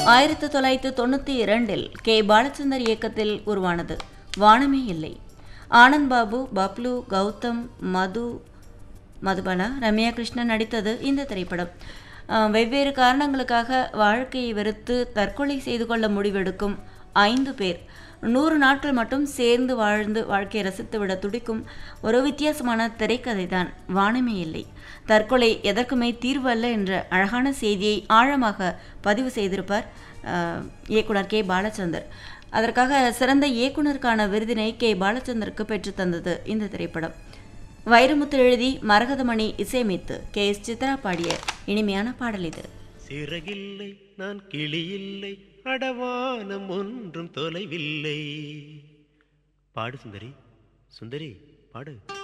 ஆயிரத்தி தொள்ளாயிரத்தி தொண்ணூற்றி இரண்டில் கே பாலச்சந்தர் இயக்கத்தில் உருவானது வானமே இல்லை ஆனந்த் பாபு பப்ளு கௌதம் மது மதுபாலா ரம்யா கிருஷ்ணன் நடித்தது இந்த திரைப்படம் அஹ், வெவ்வேறு காரணங்களுக்காக வாழ்க்கையை வெறுத்து தற்கொலை செய்து கொள்ள முடிவெடுக்கும் ஐந்து பேர் நூறு நாட்கள் மட்டும் சேர்ந்து வாழ்ந்து வாழ்க்கையை ரசித்துவிட துடிக்கும் ஒரு வித்தியாசமான திரைக்கதை தான் வானமே இல்லை தற்கொலை எதற்குமே தீர்வு அல்ல என்ற அழகான செய்தியை ஆழமாக பதிவு செய்திருப்பார் அஹ், இயக்குனர் கே பாலச்சந்தர் அதற்காக சிறந்த இயக்குனருக்கான விருதினை கே பாலச்சந்தருக்கு பெற்றுத் தந்தது இந்த திரைப்படம் வைரமுத்து எழுதி மரகதமணி இசையமைத்து கே எஸ் சித்ரா பாடிய இனிமையான பாடல் இது சிறகில்லை நான் கிளியில்லை அடவானம் ஒன்றும் தொலைவில்லை பாடு சுந்தரி சுந்தரி பாடு